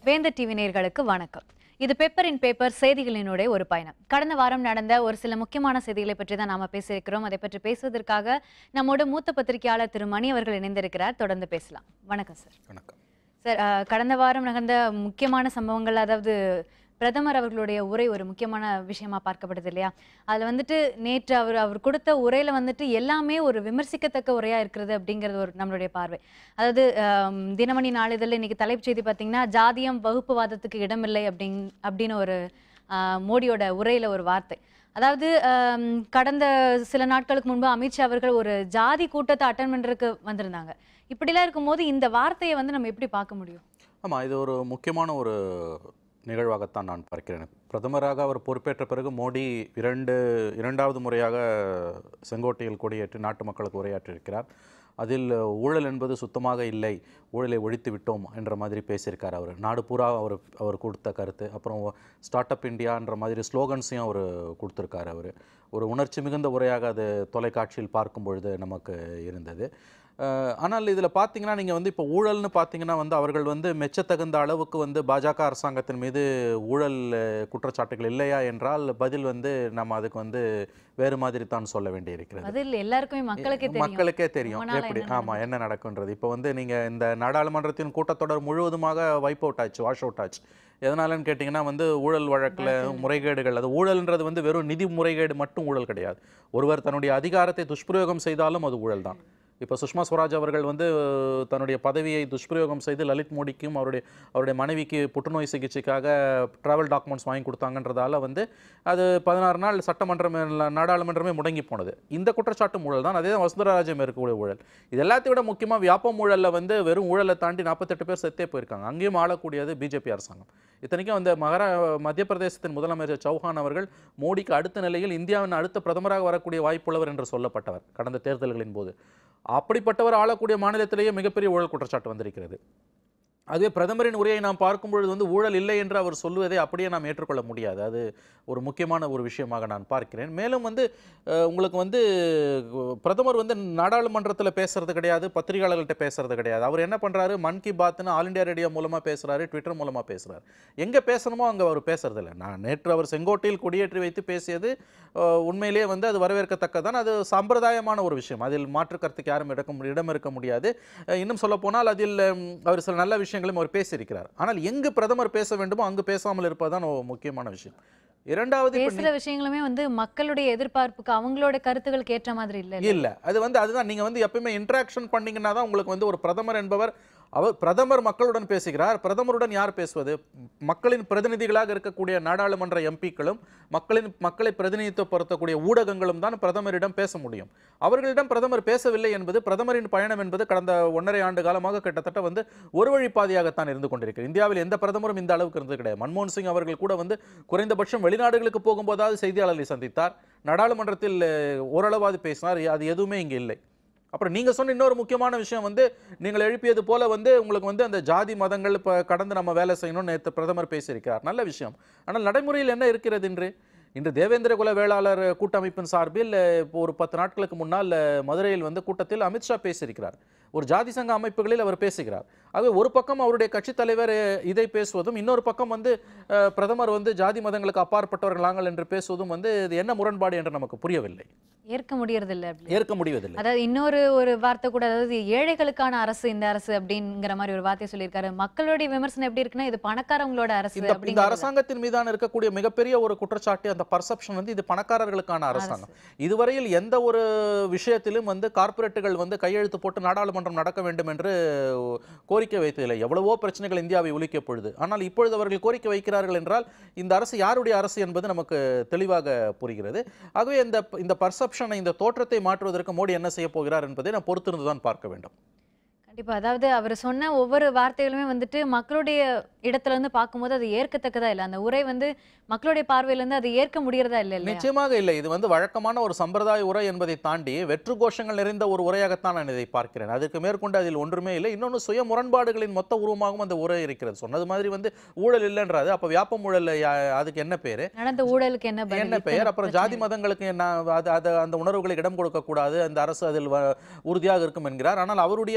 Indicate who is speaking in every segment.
Speaker 1: வேந்தர் டிவி நேயர்களுக்கு வணக்கம் இது பேப்பரின் பேப்பர் செய்திகளினுடைய ஒரு பயணம் கடந்த வாரம் நடந்த ஒரு சில முக்கியமான செய்திகளை பற்றி தான் நாம பேசியிருக்கிறோம் அதை பற்றி பேசுவதற்காக நம்மோட மூத்த பத்திரிகையாளர் திரு மணி அவர்கள் இணைந்திருக்கிறார் தொடர்ந்து பேசலாம் வணக்கம் சார்
Speaker 2: வணக்கம்
Speaker 1: சார் அஹ், கடந்த வாரம் நடந்த முக்கியமான சம்பவங்கள் அதாவது பிரதமர் அவர்களுடைய உரை ஒரு முக்கியமான விஷயமா பார்க்கப்படுது இல்லையா அதுல வந்துட்டு நேற்று அவர் அவர் கொடுத்த உரையில வந்துட்டு எல்லாமே ஒரு விமர்சிக்கத்தக்க உரையா இருக்கிறது அப்படிங்கிறது ஒரு நம்மளுடைய பார்வை அதாவது ஆம், தினமணி நாளிதழில் இன்னைக்கு தலைப்புச் செய்தி பார்த்தீங்கன்னா ஜாதியம் வகுப்புவாதத்துக்கு இடமில்லை அப்படிங் அப்படின்னு ஒரு ஆ, மோடியோட உரையில ஒரு வார்த்தை அதாவது ஆம், கடந்த சில நாட்களுக்கு முன்பு அமித்ஷா அவர்கள் ஒரு ஜாதி கூட்டத்தை அட்டன் பண்றதுக்கு வந்திருந்தாங்க இப்படிலாம் இருக்கும்போது இந்த வார்த்தையை வந்து நம்ம எப்படி பார்க்க முடியும்
Speaker 2: ஆமாம் இது ஒரு முக்கியமான ஒரு நிகழ்வாகத்தான் நான் பார்க்கிறேன் பிரதமராக அவர் பொறுப்பேற்ற பிறகு மோடி இரண்டு இரண்டாவது முறையாக செங்கோட்டையில் கொடியேற்றி நாட்டு மக்களுக்கு உரையாற்றியிருக்கிறார் அதில் ஊழல் என்பது சுத்தமாக இல்லை ஊழலை ஒழித்து விட்டோம் என்ற மாதிரி பேசியிருக்கார் அவர் நாடு பூரா அவர் அவர் கொடுத்த கருத்து அப்புறம் ஸ்டார்ட் அப் இந்தியான்ற மாதிரி ஸ்லோகன்ஸையும் அவர் கொடுத்துருக்காரு அவர் ஒரு உணர்ச்சி மிகுந்த உரையாக அது தொலைக்காட்சியில் பார்க்கும் பொழுது நமக்கு இருந்தது அஹ், ஆனால் இதில் பார்த்தீங்கன்னா நீங்கள் வந்து இப்போ ஊழல்னு பார்த்தீங்கன்னா வந்து அவர்கள் வந்து மெச்சத்தகுந்த அளவுக்கு வந்து பாஜக அரசாங்கத்தின் மீது ஊழல் அஹ், குற்றச்சாட்டுகள் இல்லையா என்றால் பதில் வந்து நம்ம அதுக்கு வந்து வேறு மாதிரி தான் சொல்ல வேண்டியிருக்கிறது
Speaker 1: பதில் எல்லாருக்குமே மக்களுக்கே தெரியும்
Speaker 2: மக்களுக்கே தெரியும்
Speaker 1: ரொம்ப நாளா
Speaker 2: எப்படி
Speaker 1: என்ன
Speaker 2: ஆமா என்ன நடக்குன்றது இப்போ வந்து நீங்க இந்த நாடாளுமன்றத்தின் கூட்டத்தொடர் முழுவதுமாக வைப் அவுட் ஆச்சு வாஷ் அவுட் ஆச்சு எதனாலன்னு கேட்டிங்கன்னா வந்து ஊழல் வழக்குல முறைகேடுகள் அது ஊழல்ன்றது வந்து வெறும் நிதி முறைகேடு மட்டும் ஊழல் கிடையாது ஒருவர் தன்னுடைய அதிகாரத்தை துஷ்பிரயோகம் செய்தாலும் அது ஊழல் தான் இப்போ சுஷ்மா ஸ்வராஜ் அவர்கள் வந்து அஹ், தன்னுடைய பதவியை துஷ்பிரயோகம் செய்து லலித் மோடிக்கும் அவருடைய அவருடைய மனைவிக்கு புற்றுநோய் சிகிச்சைக்காக டிராவல் டாக்குமெண்ட்ஸ் வாங்கி கொடுத்தாங்கன்றதால வந்து அது பதினாறு நாள் சட்டமன்றம் இல்ல நாடாளுமன்றமே முடங்கி போனது இந்த குற்றச்சாட்டு ஊழல் தான் அதே தான் வசுந்தரராஜன் இருக்கக்கூடிய ஊழல் இது எல்லாத்தையும் விட முக்கியமாக வியாபம் ஊழல்ல வந்து வெறும் ஊழலை தாண்டி நாற்பத்தெட்டு பேர் செத்தே போயிருக்காங்க அங்கேயும் ஆளக்கூடியது பிஜேபி அரசாங்கம் இத்தனைக்கும் அந்த மகாரா மத்திய பிரதேசத்தின் முதலமைச்சர் சௌஹான் அவர்கள் மோடிக்கு அடுத்த நிலையில் இந்தியாவின் அடுத்த பிரதமராக வரக்கூடிய வாய்ப்புள்ளவர் என்று சொல்லப்பட்டவர் கடந்த தேர்தல்களின் போது அப்படிப்பட்டவர் ஆளக்கூடிய மாநிலத்திலேயே மிகப்பெரிய ஊழல் குற்றச்சாட்டு வந்திருக்கிறது அதுவே பிரதமரின் உரையை நாம் பார்க்கும் பொழுது வந்து ஊழல் இல்லை என்று அவர் சொல்லுவதை அப்படியே நாம் ஏற்றுக்கொள்ள முடியாது அது ஒரு முக்கியமான ஒரு விஷயமாக நான் பார்க்கிறேன் மேலும் வந்து அஹ், உங்களுக்கு வந்து அஹ், பிரதமர் வந்து நாடாளுமன்றத்தில் பேசுறது கிடையாது பத்திரிகையாளர்கள்ட்ட பேசுறது கிடையாது அவர் என்ன பண்றாரு மன் கி பாத்னு ஆல் இந்தியா ரேடியோ மூலமா பேசுறாரு ட்விட்டர் மூலமா பேசுறாரு எங்க பேசணுமோ அங்க அவர் பேசுறது இல்லை நான் நேற்று அவர் செங்கோட்டையில் கொடியேற்றி வைத்து பேசியது அஹ், உண்மையிலேயே வந்து அது வரவேற்கத்தக்கதான் அது சம்பிரதாயமான ஒரு விஷயம் அதில் மாற்று கருத்துக்கு யாரும் இடக்க மு- இடம் இருக்க முடியாது அஹ், இன்னும் சொல்ல போனால் அதில் ம், அவர் சில நல்ல விஷயங்களையும் அவர் பேசியிருக்கிறார் ஆனால் எங்கு பிரதமர் பேச வேண்டுமோ அங்கு பேசாமல் இருப்பதுதான் ஒரு முக்கியமான விஷயம் இரண்டாவது இப்ப
Speaker 1: பேசுற விஷயங்களுமே வந்து மக்களுடைய எதிர்பார்ப்புக்கு அவங்களோட கருத்துக்களுக்கு ஏற்ற மாதிரி இல்ல
Speaker 2: இல்ல அது வந்து அதுதான் நீங்க வந்து எப்பயுமே இன்ட்ராக்ஷன் பண்ணீங்கன்னா தான் உங்களுக்கு வந்து ஒரு பிரதமர் என்பவர் அவர் பிரதமர் மக்களுடன் பேசுகிறார் பிரதமருடன் யார் பேசுவது மக்களின் பிரதிநிதிகளாக இருக்கக்கூடிய நாடாளுமன்ற எம்பிக்களும் மக்களின் மக்களை பிரதிநிதித்துவப்படுத்தக்கூடிய ஊடகங்களும் தான் பிரதமரிடம் பேச முடியும் அவர்களிடம் பிரதமர் பேசவில்லை என்பது பிரதமரின் பயணம் என்பது கடந்த ஒன்றரை ஆண்டு காலமாக கிட்டத்தட்ட வந்து ஒரு வழிப்பாதையாகத்தான் இருந்து கொண்டிருக்கிறது இந்தியாவில் எந்த பிரதமரும் இந்த அளவுக்கு இருந்தது கிடையாது மன்மோகன் சிங் அவர்கள் கூட வந்து குறைந்தபட்சம் வெளிநாடுகளுக்கு போகும்போதாவது செய்தியாளர்களை சந்தித்தார் நாடாளுமன்றத்தில் அஹ், ஓரளவாவது பேசினார் அது எதுவுமே இங்கே இல்லை அப்புறம் நீங்க சொன்ன இன்னொரு முக்கியமான விஷயம் வந்து நீங்கள் எழுப்பியது போல வந்து உங்களுக்கு வந்து அந்த ஜாதி மதங்கள் இப்போ கடந்து நம்ம வேலை செய்யணும்னு நேற்று பிரதமர் பேசியிருக்கிறார் நல்ல விஷயம் ஆனால் நடைமுறையில் என்ன இருக்கிறது இன்று இன்று தேவேந்திர குல வேளாளர் கூட்டமைப்பின் சார்பில் அஹ், இப்போ ஒரு பத்து நாட்களுக்கு முன்னால் அஹ், மதுரையில் வந்து கூட்டத்தில் அமித்ஷா பேசியிருக்கிறார் ஒரு ஜாதி சங்க அமைப்புகளில் அவர் பேசுகிறார் ஆகவே ஒரு பக்கம் அவருடைய கட்சித் தலைவர் அஹ், இதை பேசுவதும் இன்னொரு பக்கம் வந்து அஹ், பிரதமர் வந்து ஜாதி மதங்களுக்கு அப்பாற்பட்டவர்கள் நாங்கள் என்று பேசுவதும் வந்து இது என்ன முரண்பாடு என்று நமக்கு புரியவில்லை
Speaker 1: ஏற்க முடியறது இல்ல அப்படி
Speaker 2: ஏற்க முடிவதில்லை
Speaker 1: அதாவது இன்னொரு ஒரு வார்த்தை கூட அதாவது ஏழைகளுக்கான அரசு இந்த அரசு அப்படிங்கிற மாதிரி ஒரு வார்த்தை சொல்லியிருக்காரு மக்களுடைய விமர்சனம் எப்படி இருக்குன்னா இது பணக்காரவங்களோட அரசு
Speaker 2: இந்த இந்த
Speaker 1: அப்படிங்கிறது
Speaker 2: அரசாங்கத்தின் மீதான இருக்கக்கூடிய மிகப்பெரிய ஒரு குற்றச்சாட்டு அந்த பர்செப்ஷன் வந்து இது பணக்காரர்களுக்கான அரசாங்கம் இதுவரையில் எந்த ஒரு விஷயத்திலும் வந்து கார்ப்பரேட்டுகள் வந்து கையெழுத்து போட்டு நாடாளுமன்றம் நடக்க வேண்டும் என்று கோரிக்கை வைத்ததில்லை எவ்வளவோ பிரச்சனைகள் இந்தியாவை ஒழிக்க பொழுது ஆனால் இப்பொழுது அவர்கள் கோரிக்கை வைக்கிறார்கள் என்றால் இந்த அரசு யாருடைய அரசு என்பது நமக்கு தெளிவாக புரிகிறது ஆகவே இந்த இந்த பர்செப்ஷனை இந்த தோற்றத்தை மாற்றுவதற்கு மோடி என்ன செய்ய போகிறார் என்பதை நான் பொறுத்திருந்து தான் பார்க்க வேண்டும்
Speaker 1: கண்டிப்பா அதாவது அவர் சொன்ன ஒவ்வொரு வார்த்தைகளுமே வந்துட்டு மக்களுடைய இடத்துல இருந்து பார்க்கும்போது அது ஏற்கத்தக்கதா இல்ல அந்த உரை வந்து மக்களுடைய பார்வையில இருந்து அது ஏற்க முடியறதா இல்ல இல்லையா
Speaker 2: நிச்சயமாக இல்லை இது வந்து வழக்கமான ஒரு சம்பிரதாய உரை என்பதை தாண்டி வெற்று கோஷங்கள் நிறைந்த ஒரு உரையாகத்தான் நான் இதை பார்க்கிறேன் அதற்கு மேற்கொண்டு அதில் ஒன்றுமே இல்லை இன்னொன்று சுய முரண்பாடுகளின் மொத்த உருவமாகவும் அந்த உரை இருக்கிறது சொன்னது மாதிரி வந்து ஊழல் இல்லைன்றாது அப்போ வியாபம் ஊழல் யா- அதுக்கு என்ன பேரு
Speaker 1: நடந்த ஊழலுக்கு என்ன பதில்?
Speaker 2: என்ன
Speaker 1: இத்தனை
Speaker 2: பெயர் அப்புறம் ஜாதி
Speaker 1: பிரச்சனை.
Speaker 2: மதங்களுக்கு என்ன அது அது அந்த உணர்வுகளுக்கு இடம் கொடுக்கக்கூடாது அந்த அரசு அதில் வ- உறுதியாக இருக்கும் என்கிறார் ஆனால் அவருடைய கட்சி தலைவர்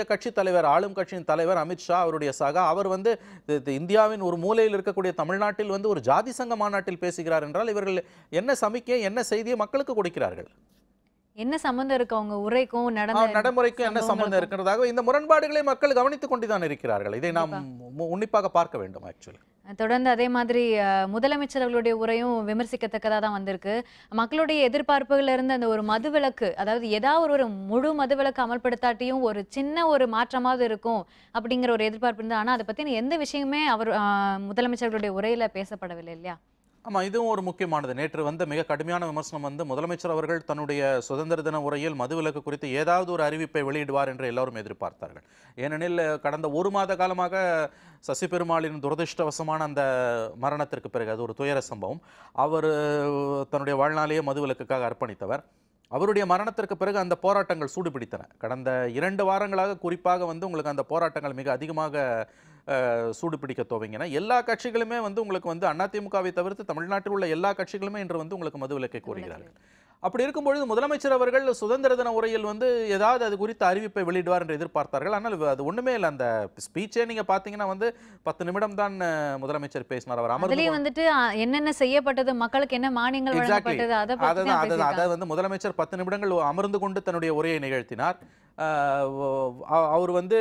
Speaker 2: தலைவர் ஆளும் கட்சியின் தலைவர் அமித்ஷா அவருடைய சகா அவர் வந்து தி- தி- இந்தியாவின் ஒரு மூலையில் இருக்கக்கூடிய தமிழ்நாட்டில் வந்து ஒரு ஜாதி சங்க மாநாட்டில் பேசுகிறார் என்றால் இவர்கள் என்ன சமிக்கை என்ன செய்தியை மக்களுக்கு கொடுக்கிறார்கள்
Speaker 1: என்ன சம்பந்தம் இருக்கு அவங்க உரைக்கும்
Speaker 2: ஆ,
Speaker 1: நடந்த
Speaker 2: நடைமுறைக்கும் என்ன சம்பந்தம்
Speaker 1: சம்பவங்களுக்கும்?
Speaker 2: இருக்கிறதாக இந்த முரண்பாடுகளை மக்கள் கவனித்துக் கொண்டுதான் இருக்கிறார்கள் இதை நாம் மு- உன்னிப்பாக பார்க்க வேண்டும் ஆக்சுவலி
Speaker 1: தொடர்ந்து அதே மாதிரி அஹ், முதலமைச்சர் அவர்களுடைய உரையும் விமர்சிக்கத்தக்கதா தான் வந்திருக்கு மக்களுடைய எதிர்பார்ப்புகள் இருந்த அந்த ஒரு மதுவிலக்கு அதாவது ஏதாவது ஒரு முழு மதுவிலக்கு அமல்படுத்தாட்டியும் ஒரு சின்ன ஒரு மாற்றமாவது இருக்கும் அப்படிங்கிற ஒரு எதிர்பார்ப்பு இருந்தது ஆனா அதை பத்தின எந்த விஷயமே அவர் அஹ், முதலமைச்சர்களுடைய உரையில பேசப்படவில்லை இல்லையா
Speaker 2: ஆமா இதுவும் ஒரு முக்கியமானது நேற்று வந்த மிக கடுமையான விமர்சனம் வந்து முதலமைச்சர் அவர்கள் தன்னுடைய சுதந்திர தின உரையில் மதுவிலக்கு குறித்து ஏதாவது ஒரு அறிவிப்பை வெளியிடுவார் என்று எல்லோரும் எதிர்பார்த்தார்கள் ஏனெனில் கடந்த ஒரு மாத காலமாக சசி பெருமாளின் துரதிருஷ்டவசமான அந்த மரணத்திற்கு பிறகு அது ஒரு துயர சம்பவம் அவர் தன்னுடைய வாழ்நாளையே மதுவிலக்குக்காக அர்ப்பணித்தவர் அவருடைய மரணத்திற்கு பிறகு அந்த போராட்டங்கள் சூடுபிடித்தன கடந்த இரண்டு வாரங்களாக குறிப்பாக வந்து உங்களுக்கு அந்த போராட்டங்கள் மிக அதிகமாக அஹ், சூடுபிடிக்க துவங்கின எல்லா கட்சிகளுமே வந்து உங்களுக்கு வந்து அதிமுகவை தவிர்த்து தமிழ்நாட்டில் உள்ள எல்லா கட்சிகளுமே இன்று வந்து உங்களுக்கு மதுவிலக்கை கோருகிறார்கள் அப்படி இருக்கும்பொழுது முதலமைச்சர் அவர்கள் சுதந்திர தின உரையில் வந்து ஏதாவது அது குறித்த அறிவிப்பை வெளியிடுவார் என்று எதிர்பார்த்தார்கள் ஆனால் அது ஒண்ணுமே இல்லை அந்த ஸ்பீச்சே நீங்க பாத்தீங்கன்னா வந்து பத்து நிமிடம் தான் அஹ், முதலமைச்சர் பேசினார் அவர் அமர்ந்து
Speaker 1: அதுலயும் வந்துட்டு அஹ், என்னென்ன செய்யப்பட்டது மக்களுக்கு என்ன மானியங்கள்
Speaker 2: Exactly.
Speaker 1: வழங்கப்பட்டது அதை பத்தி
Speaker 2: அதுதான்
Speaker 1: தான்
Speaker 2: அதுதான்
Speaker 1: பேசியிருக்காங்க.
Speaker 2: அதை வந்து முதலமைச்சர் பத்து நிமிடங்கள் அமர்ந்து கொண்டு தன்னுடைய உரையை நிகழ்த்தினார் ஆஹ் அவ- அவர் வந்து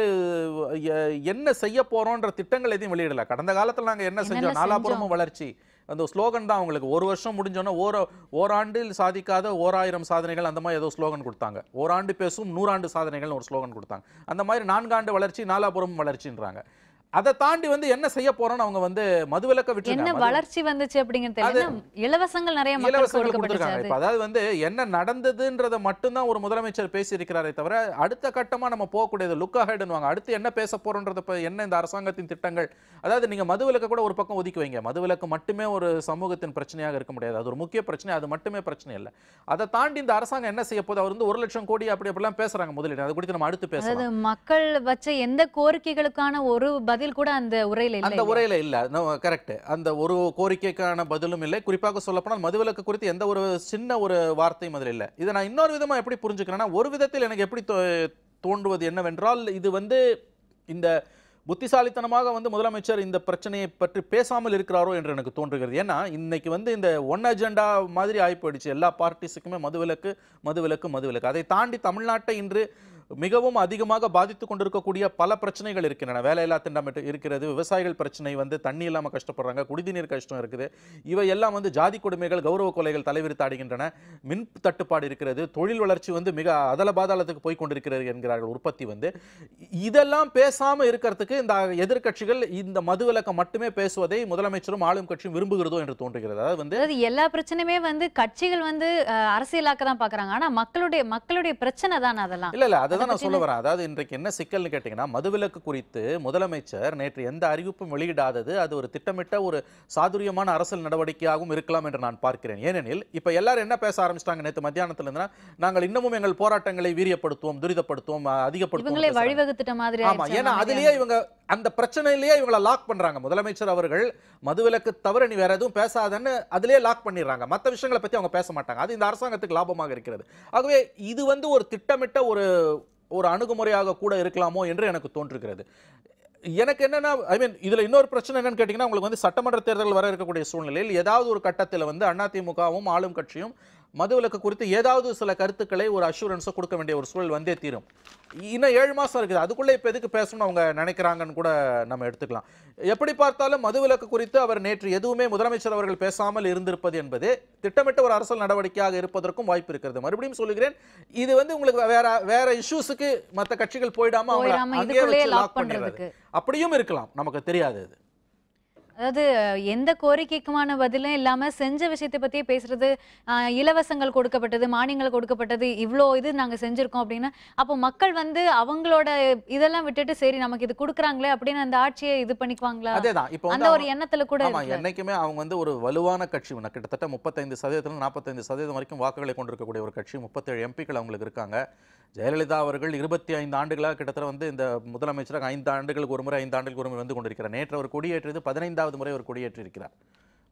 Speaker 2: எ- என்ன செய்ய போறோன்ற திட்டங்கள் எதையும் வெளியிடல கடந்த காலத்துல நாங்க என்ன செஞ்சோம்
Speaker 1: என்னென்ன
Speaker 2: நாலாபுரமும் வளர்ச்சி அந்த ஸ்லோகன் தான் அவங்களுக்கு ஒரு வருஷம் முடிஞ்சோன்னா ஓர ஓராண்டில் சாதிக்காத ஓராயிரம் சாதனைகள் அந்த மாதிரி ஏதோ ஸ்லோகன் கொடுத்தாங்க ஓராண்டு பேசும் நூறாண்டு சாதனைகள்னு ஒரு ஸ்லோகன் கொடுத்தாங்க அந்த மாதிரி நான்காண்டு வளர்ச்சி நாலாபுரம் வளர்ச்சின்றாங்க அதை தாண்டி வந்து என்ன செய்ய போறோம்னு அவங்க வந்து மதுவிலக்க
Speaker 1: என்ன
Speaker 2: விட்டு
Speaker 1: வளர்ச்சி வந்துச்சு அப்படிங்கிறது தெரியல ஏன்னா, இலவசங்கள் நிறைய மக்களுக்கு
Speaker 2: இலவசங்கள்
Speaker 1: கொடுக்கப்பட்டுச்சு
Speaker 2: கொடுத்துருக்காங்க
Speaker 1: அது
Speaker 2: இப்ப அதாவது வந்து என்ன நடந்ததுன்றத மட்டும்தான் ஒரு முதலமைச்சர் பேசியிருக்கிறாரே தவிர அடுத்த கட்டமா நம்ம போகக்கூடியது லுக் அஹெட்னுவாங்க அடுத்து என்ன பேச போறோன்றத இப்ப என்ன இந்த அரசாங்கத்தின் திட்டங்கள் அதாவது நீங்க மதுவிலக்க கூட ஒரு பக்கம் ஒதுக்கி வைங்க மதுவிலக்கு மட்டுமே ஒரு சமூகத்தின் பிரச்சனையாக இருக்க முடியாது அது ஒரு முக்கிய பிரச்சனை அது மட்டுமே பிரச்சனை இல்லை அதை தாண்டி இந்த அரசாங்கம் என்ன செய்ய போகுது அவர் வந்து ஒரு லட்சம் கோடி அப்படி அப்படிலாம் பேசுறாங்க முதலீடு அது குறித்து நம்ம அடுத்து பேசலாம்
Speaker 1: அதாவது மக்கள் வச்ச எந்த கோரிக்கைகளுக்கான ஒரு பதில் கூட அந்த உரையில
Speaker 2: அந்த
Speaker 1: இல்ல
Speaker 2: உரையில இல்ல கரெக்ட் அந்த ஒரு கோரிக்கைக்கான பதிலும் இல்லை குறிப்பாக சொல்லப்போனால் மதுவிலக்கு குறித்து எந்த ஒரு சின்ன ஒரு வார்த்தையும் அதில் இல்லை இதை நான் இன்னொரு விதமா எப்படி புரிஞ்சுக்கிறேன்னா ஒரு விதத்தில் எனக்கு எப்படி தோ- தோன்றுவது என்னவென்றால் இது வந்து இந்த புத்திசாலித்தனமாக வந்து முதலமைச்சர் இந்த பிரச்சனையை பற்றி பேசாமல் இருக்கிறாரோ என்று எனக்கு தோன்றுகிறது ஏன்னா இன்னைக்கு வந்து இந்த ஒன் அஜெண்டா மாதிரி ஆகி போயிடுச்சு எல்லா பார்ட்டிஸுக்குமே மதுவிலக்கு மதுவிலக்கு மதுவிலக்கு அதை தாண்டி தமிழ்நாட்டை இன்று மிகவும் அதிகமாக பாதித்து கொண்டிருக்கக்கூடிய பல பிரச்சனைகள் இருக்கின்றன வேலையில்லா திட்டம் இருக்கிறது விவசாயிகள் பிரச்சனை வந்து தண்ணி இல்லாமல் கஷ்டப்படுறாங்க குடிநீர் கஷ்டம் இருக்குது இவை எல்லாம் வந்து ஜாதி கொடுமைகள் கௌரவ கொலைகள் தலைவிரித்தாடுகின்றன மின் தட்டுப்பாடு இருக்கிறது தொழில் வளர்ச்சி வந்து மிக அதல பாதாளத்துக்கு போய் கொண்டிருக்கிறது என்கிறார்கள் உற்பத்தி வந்து இதெல்லாம் பேசாம இருக்கிறதுக்கு இந்த எதிர்க்கட்சிகள் இந்த மதுவிலக்கம் மட்டுமே பேசுவதை முதலமைச்சரும் ஆளும் கட்சியும் விரும்புகிறதோ என்று தோன்றுகிறது அதாவது வந்து
Speaker 1: அதாவது எல்லா பிரச்சனையுமே வந்து கட்சிகள் வந்து அஹ், அரசியலாக்க தான் பாக்குறாங்க ஆனா மக்களுடைய மக்களுடைய பிரச்சனை தான் அதெல்லாம்
Speaker 2: இல்ல இல்ல அதை தான் நான்
Speaker 1: பத்தி
Speaker 2: சொல்ல வரேன் அதாவது இன்றைக்கு என்ன சிக்கல்னு கேட்டிங்கன்னா மதுவிலக்கு குறித்து முதலமைச்சர் நேற்று எந்த அறிவிப்பும் வெளியிடாதது அது ஒரு திட்டமிட்ட ஒரு சாதுரியமான அரசியல் நடவடிக்கையாகவும் இருக்கலாம் என்று நான் பார்க்கிறேன் ஏனெனில் இப்ப எல்லாரும் என்ன பேச ஆரம்பிச்சிட்டாங்க நேற்று மத்தியானத்துல இருந்தா நாங்கள் இன்னமும் எங்கள் போராட்டங்களை வீரியப்படுத்துவோம் துரிதப்படுத்துவோம் அஹ், அதிகப்படுத்துவோம்
Speaker 1: இவங்களே
Speaker 2: பேசுறாங்க.
Speaker 1: வழிவகுத்துட்ட மாதிரி
Speaker 2: ஆமா
Speaker 1: ஆயிடுச்சு
Speaker 2: ஏன்னா
Speaker 1: அந்த
Speaker 2: அதுலயே இவங்க அந்த பிரச்சனையிலேயே இவங்களை லாக் பண்றாங்க முதலமைச்சர் அவர்கள் மதுவிலக்கு தவிர நீ வேற எதுவும் பேசாதன்னு அதுலயே லாக் பண்ணிடுறாங்க மத்த விஷயங்களை பத்தி அவங்க பேச மாட்டாங்க அது இந்த அரசாங்கத்துக்கு லாபமாக இருக்கிறது ஆகவே இது வந்து ஒரு திட்டமிட்ட ஒரு ஒரு அணுகுமுறையாக கூட இருக்கலாமோ என்று எனக்கு தோன்றுகிறது எனக்கு என்னன்னா ஐ மீன் இதுல இன்னொரு பிரச்சனை என்னன்னு கேட்டீங்கன்னா உங்களுக்கு வந்து சட்டமன்ற தேர்தல் வர இருக்கக்கூடிய சூழ்நிலையில் ஏதாவது ஒரு கட்டத்தில் வந்து அதிமுகவும் ஆளும் கட்சியும் மதுவிலக்கு குறித்து ஏதாவது சில கருத்துக்களை ஒரு அஷூரன்ஸை கொடுக்க வேண்டிய ஒரு சூழல் வந்தே தீரும் இன்னும் ஏழு மாசம் இருக்குது அதுக்குள்ளே இப்போ எதுக்கு பேசணும்னு அவங்க நினைக்கிறாங்கன்னு கூட நம்ம எடுத்துக்கலாம் எப்படி பார்த்தாலும் மதுவிலக்கு குறித்து அவர் நேற்று எதுவுமே முதலமைச்சர் அவர்கள் பேசாமல் இருந்திருப்பது என்பது திட்டமிட்ட ஒரு அரசியல் நடவடிக்கையாக இருப்பதற்கும் வாய்ப்பு இருக்கிறது மறுபடியும் சொல்லுகிறேன் இது வந்து உங்களுக்கு வேற வேற இஷ்யூஸுக்கு மற்ற கட்சிகள் போயிடாம அவங்கள
Speaker 1: போயிடாம
Speaker 2: அங்கேயே
Speaker 1: இதுக்குள்ளேயே
Speaker 2: வச்சு
Speaker 1: லாக்
Speaker 2: லாக் பண்ணிடுறது
Speaker 1: பண்றதுக்கு
Speaker 2: அப்படியும் இருக்கலாம் நமக்கு தெரியாது அது
Speaker 1: அதாவது அஹ், எந்த கோரிக்கைக்குமான பதிலும் இல்லாம செஞ்ச விஷயத்தை பத்தியே பேசுறது அஹ், இலவசங்கள் கொடுக்கப்பட்டது மானியங்கள் கொடுக்கப்பட்டது இவ்ளோ இது நாங்க செஞ்சிருக்கோம் அப்படின்னா அப்போ மக்கள் வந்து அவங்களோட இதெல்லாம் விட்டுட்டு சரி நமக்கு இது கொடுக்குறாங்களே அப்படின்னு அந்த ஆட்சியை இது பண்ணிக்குவாங்களா
Speaker 2: அதேதான் இப்போ
Speaker 1: அந்த
Speaker 2: வந்து
Speaker 1: ஒரு எண்ணத்துல கூட
Speaker 2: ஆமா
Speaker 1: இருக்குல்ல.
Speaker 2: என்னைக்குமே அவங்க வந்து ஒரு வலுவான கட்சி ஒண்ணு. கிட்டத்தட்ட முப்பத்தைந்து சதவீதத்துல நாற்பத்தைந்து சதவீதம் வரைக்கும் வாக்குகளை கொண்டிருக்கக்கூடிய ஒரு கட்சி முப்பத்தேழு எம்பிக்கள் அவங்களுக்கு இருக்காங்க ஜெயலலிதா அவர்கள் இருபத்தி ஐந்து ஆண்டுகளாக கிட்டத்தட்ட வந்து இந்த முதலமைச்சராக ஐந்து ஆண்டுகளுக்கு ஒரு முறை ஐந்து ஆண்டுகளுக்கு ஒரு முறை வந்து கொண்டிருக்கிறார் நேற்று அவர் கொடியேற்றியது பதினைந்தாவது முறை அவர் கொடியேற்றிருக்கிறார்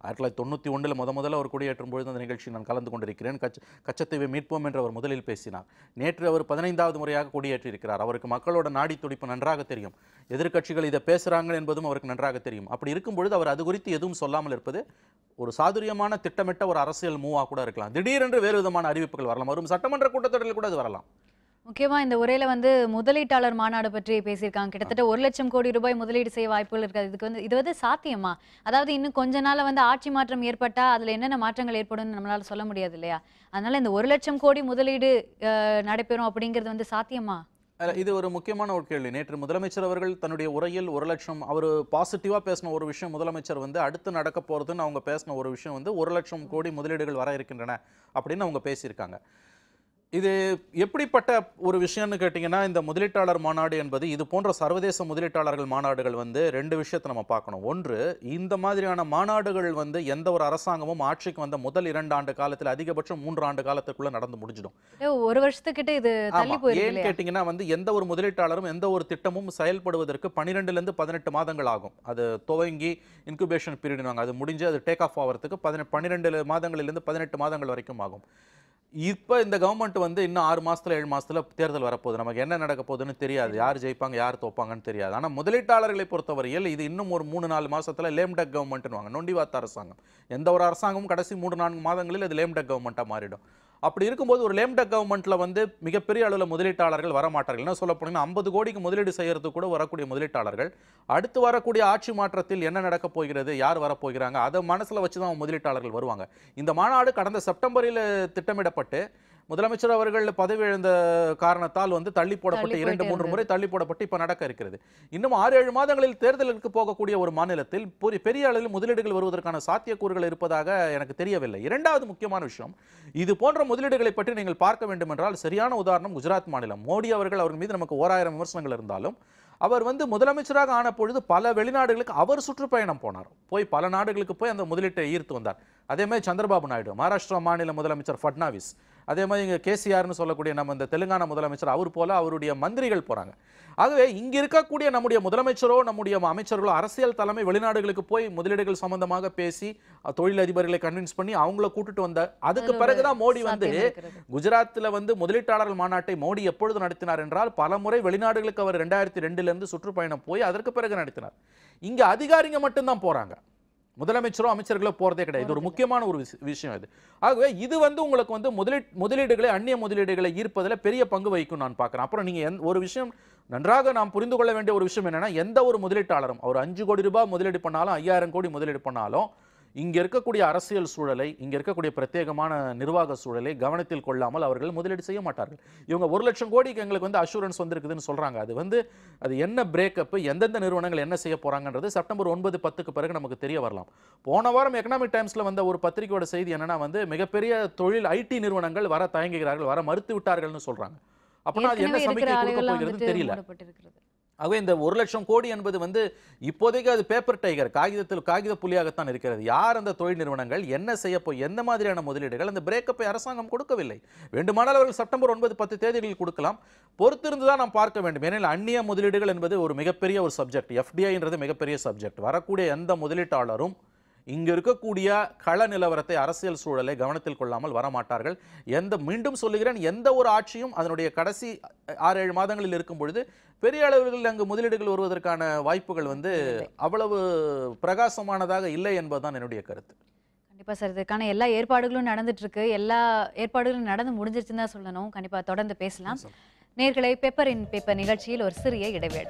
Speaker 2: ஆயிரத்தி தொள்ளாயிரத்தி தொண்ணூற்றி ஒன்றில் முத முதல்ல அவர் குடியேற்றும் பொழுது அந்த நிகழ்ச்சி நான் கலந்து கொண்டிருக்கிறேன் கச்ச கச்சத்தீவை மீட்போம் என்று அவர் முதலில் பேசினார் நேற்று அவர் பதினைந்தாவது முறையாக குடியேற்றியிருக்கிறார் அவருக்கு மக்களோட நாடி துடிப்பு நன்றாக தெரியும் எதிர்க்கட்சிகள் இதை பேசுகிறாங்க என்பதும் அவருக்கு நன்றாக தெரியும் அப்படி இருக்கும் பொழுது அவர் அது குறித்து எதுவும் சொல்லாமல் இருப்பது ஒரு சாதுரியமான திட்டமிட்ட ஒரு அரசியல் மூவாக கூட இருக்கலாம் திடீரென்று வேறு விதமான அறிவிப்புகள் வரலாம் வரும் சட்டமன்ற கூட்டத்தொடரில் கூட அது வரலாம்
Speaker 1: முக்கியமா இந்த உரையில வந்து முதலீட்டாளர் மாநாடு பற்றி பேசியிருக்காங்க கிட்டத்தட்ட ஒரு லட்சம் கோடி ரூபாய் முதலீடு செய்ய வாய்ப்புகள் இருக்கு இதுக்கு வந்து இது வந்து சாத்தியமா அதாவது இன்னும் கொஞ்ச நாள்ல வந்து ஆட்சி மாற்றம் ஏற்பட்டா அதுல என்னென்ன மாற்றங்கள் ஏற்படும்னு நம்மளால சொல்ல முடியாது இல்லையா அதனால இந்த ஒரு லட்சம் கோடி முதலீடு அஹ், நடைபெறும் அப்படிங்கிறது வந்து சாத்தியமா
Speaker 2: அல்ல, இது ஒரு முக்கியமான ஒரு கேள்வி நேற்று முதலமைச்சர் அவர்கள் தன்னுடைய உரையில் ஒரு லட்சம் அவர் பாசிட்டிவாக பேசின ஒரு விஷயம் முதலமைச்சர் வந்து அடுத்து நடக்க போகிறதுன்னு அவங்க பேசின ஒரு விஷயம் வந்து ஒரு லட்சம் கோடி முதலீடுகள் வர இருக்கின்றன அப்படின்னு அவங்க பேசியிருக்காங்க இது எப்படிப்பட்ட ஒரு விஷயம்னு கேட்டிங்கன்னா இந்த முதலீட்டாளர் மாநாடு என்பது இது போன்ற சர்வதேச முதலீட்டாளர்கள் மாநாடுகள் வந்து ரெண்டு விஷயத்தை நம்ம பார்க்கணும் ஒன்று இந்த மாதிரியான மாநாடுகள் வந்து எந்த ஒரு அரசாங்கமும் ஆட்சிக்கு வந்த முதல் இரண்டு ஆண்டு காலத்தில் அதிகபட்சம் மூன்று ஆண்டு காலத்துக்குள்ள நடந்து முடிஞ்சிடும்
Speaker 1: ஏ, ஒரு வருஷத்துக்கிட்ட இது தள்ளி
Speaker 2: ஆமா.
Speaker 1: போயிருக்கு
Speaker 2: ஏன்னு
Speaker 1: இல்லையா
Speaker 2: கேட்டிங்கன்னா வந்து எந்த ஒரு முதலீட்டாளரும் எந்த ஒரு திட்டமும் செயல்படுவதற்கு 12 ல இருந்து பதினெட்டு மாதங்கள் ஆகும் அது துவங்கி இன்குபேஷன் பீரியட் அது முடிஞ்சு அது டேக் ஆஃப் ஆகிறதுக்கு பதினெட்டு பன்னிரெண்டு மாதங்களிலிருந்து பதினெட்டு மாதங்கள் வரைக்கும் ஆகும் இப்போ இந்த கவர்மெண்ட் வந்து இன்னும் ஆறு மாசத்துல ஏழு மாசத்துல தேர்தல் வரப்போகுது நமக்கு என்ன நடக்க போகுதுன்னு தெரியாது யார் ஜெயிப்பாங்க யார் தோப்பாங்கன்னு தெரியாது ஆனா முதலீட்டாளர்களை பொறுத்தவரையில் இது இன்னும் ஒரு மூணு நாலு மாசத்துல லேம் டக் கவர்மெண்ட்னு வாங்க நொண்டிவாத்த அரசாங்கம் எந்த ஒரு அரசாங்கமும் கடைசி மூணு நான்கு மாதங்களில் அது லேம் டக் கவர்மெண்ட்டாக மாறிடும் அப்படி இருக்கும்போது ஒரு லேம் டக் கவர்மெண்ட்ல வந்து மிகப்பெரிய அளவில் முதலீட்டாளர்கள் வர மாட்டார்கள் என்ன சொல்ல போனீங்கன்னா ஐம்பது கோடிக்கு முதலீடு செய்யறதுக்கு கூட வரக்கூடிய முதலீட்டாளர்கள் அடுத்து வரக்கூடிய ஆட்சி மாற்றத்தில் என்ன நடக்க போகிறது யார் வரப்போகிறாங்க அதை மனசுல வச்சு தான் முதலீட்டாளர்கள் வருவாங்க இந்த மாநாடு கடந்த செப்டம்பரில் திட்டமிடப்பட்டு முதலமைச்சர் அவர்கள் பதவி இழந்த காரணத்தால் வந்து தள்ளி போடப்பட்டு
Speaker 1: தள்ளி
Speaker 2: இரண்டு
Speaker 1: போயிட்டே
Speaker 2: மூன்று
Speaker 1: இருந்தது.
Speaker 2: முறை தள்ளி போடப்பட்டு இப்ப நடக்க இருக்கிறது இன்னும் ஆறு ஏழு மாதங்களில் தேர்தலுக்கு போகக்கூடிய ஒரு மாநிலத்தில் பெரிய- பெரிய அளவில் முதலீடுகள் வருவதற்கான சாத்தியக்கூறுகள் இருப்பதாக எனக்கு தெரியவில்லை இரண்டாவது முக்கியமான விஷயம் இது போன்ற முதலீடுகளை பற்றி நீங்கள் பார்க்க வேண்டும் என்றால் சரியான உதாரணம் குஜராத் மாநிலம் மோடி அவர்கள் அவர் மீது நமக்கு ஓராயிரம் விமர்சனங்கள் இருந்தாலும் அவர் வந்து முதலமைச்சராக ஆன பொழுது பல வெளிநாடுகளுக்கு அவர் சுற்றுப்பயணம் போனார் போய் பல நாடுகளுக்கு போய் அந்த முதலீட்டை ஈர்த்து வந்தார் அதே மாதிரி சந்திரபாபு நாயுடு மகாராஷ்டிரா மாநில முதலமைச்சர் ஃபட்னாவிஸ் அதே மாதிரி இங்கே கேசிஆர்னு சொல்லக்கூடிய நம்ம இந்த தெலுங்கானா முதலமைச்சர் அவர் போல அவருடைய மந்திரிகள் போறாங்க ஆகவே இங்க இருக்கக்கூடிய நம்முடைய முதலமைச்சரோ நம்முடைய அமைச்சர்களோ அரசியல் தலைமை வெளிநாடுகளுக்கு போய் முதலீடுகள் சம்பந்தமாக பேசி அஹ், தொழிலதிபர்களை கன்வின்ஸ் பண்ணி அவங்கள கூட்டிட்டு வந்த அதுக்கு
Speaker 1: அதுல ஒரு
Speaker 2: பிறகுதான் மோடி வந்து
Speaker 1: சாத்தியம் இருக்கிறது.
Speaker 2: குஜராத்தில் வந்து முதலீட்டாளர்கள் மாநாட்டை மோடி எப்பொழுது நடத்தினார் என்றால் பல முறை வெளிநாடுகளுக்கு அவர் ரெண்டாயிரத்தி ரெண்டுல இருந்து சுற்றுப்பயணம் போய் அதற்கு பிறகு நடத்தினார் இங்க அதிகாரிங்க மட்டும்தான் போறாங்க முதலமைச்சரோ அமைச்சர்களோ போறதே கிடையாது இது ஒரு முக்கியமான ஒரு விஷ- விஷயம் இது ஆகவே இது வந்து உங்களுக்கு வந்து முதலீ முதலீடுகளை அந்நிய முதலீடுகளை ஈர்ப்பதில் பெரிய பங்கு வகிக்கும் நான் பார்க்குறேன் அப்புறம் நீங்க எந்த ஒரு விஷயம் நன்றாக நாம் புரிந்து கொள்ள வேண்டிய ஒரு விஷயம் என்னன்னா எந்த ஒரு முதலீட்டாளரும் அவர் அஞ்சு கோடி ரூபாய் முதலீடு பண்ணாலும் ஐயாயிரம் கோடி முதலீடு பண்ணாலும் இங்க இருக்கக்கூடிய அரசியல் சூழலை இங்க இருக்கக்கூடிய பிரத்யேகமான நிர்வாக சூழலை கவனத்தில் கொள்ளாமல் அவர்கள் முதலீடு செய்ய மாட்டார்கள் இவங்க ஒரு லட்சம் கோடிக்கு எங்களுக்கு வந்து அஷூரன்ஸ் வந்திருக்குதுன்னு சொல்றாங்க அது வந்து அது என்ன பிரேக்கப் எந்தெந்த நிறுவனங்கள் என்ன செய்ய போறாங்கன்றது செப்டம்பர் ஒன்பது பத்துக்கு பிறகு நமக்கு தெரிய வரலாம் போன வாரம் எக்கனாமிக் டைம்ஸ்ல வந்த ஒரு பத்திரிகையோட செய்தி என்னன்னா வந்து மிகப்பெரிய தொழில் ஐடி நிறுவனங்கள் வர தயங்குகிறார்கள் வர மறுத்து விட்டார்கள்னு சொல்றாங்க அப்படின்னா அது என்ன
Speaker 1: ஏற்கனவே இருக்கிற
Speaker 2: சமிக்கை கொடுக்க
Speaker 1: ஆலைகள்லாம்
Speaker 2: போகிறதுன்னு
Speaker 1: வந்துட்டு
Speaker 2: தெரியல
Speaker 1: மூடப்பட்டிருக்கிறது
Speaker 2: ஆகவே இந்த ஒரு லட்சம் கோடி என்பது வந்து இப்போதைக்கு அது பேப்பர் டைகர் காகிதத்தில் காகித புலியாகத்தான் இருக்கிறது யார் அந்த தொழில் நிறுவனங்கள் என்ன செய்ய போய் எந்த மாதிரியான முதலீடுகள் அந்த பிரேக்கப்பை அரசாங்கம் கொடுக்கவில்லை வேண்டுமானால் அவர்கள் செப்டம்பர் ஒன்பது பத்து தேதிகளில் கொடுக்கலாம் பொறுத்திருந்து தான் நாம் பார்க்க வேண்டும் ஏனெனில் அந்நிய முதலீடுகள் என்பது ஒரு மிகப்பெரிய ஒரு சப்ஜெக்ட் எஃப்டிஐன்றது மிகப்பெரிய சப்ஜெக்ட் வரக்கூடிய எந்த முதலீட்டாளரும் இங்க இருக்கக்கூடிய கள நிலவரத்தை அரசியல் சூழலை கவனத்தில் கொள்ளாமல் வரமாட்டார்கள் எந்த மீண்டும் சொல்லுகிறேன் எந்த ஒரு ஆட்சியும் அதனுடைய கடைசி ஆறு ஏழு மாதங்களில் இருக்கும் பொழுது பெரிய அளவில் அங்கு முதலீடுகள் வருவதற்கான வாய்ப்புகள் வந்து அவ்வளவு பிரகாசமானதாக இல்லை என்பதுதான் என்னுடைய கருத்து
Speaker 1: கண்டிப்பா சார் இதுக்கான எல்லா ஏற்பாடுகளும் நடந்துட்டு இருக்கு எல்லா ஏற்பாடுகளும் நடந்து முடிஞ்சிருச்சுன்னு தான் சொல்லணும் கண்டிப்பா தொடர்ந்து பேசலாம் நேர்களை பேப்பர் இன் பேப்பர் நிகழ்ச்சியில் ஒரு சிறிய இடைவேளை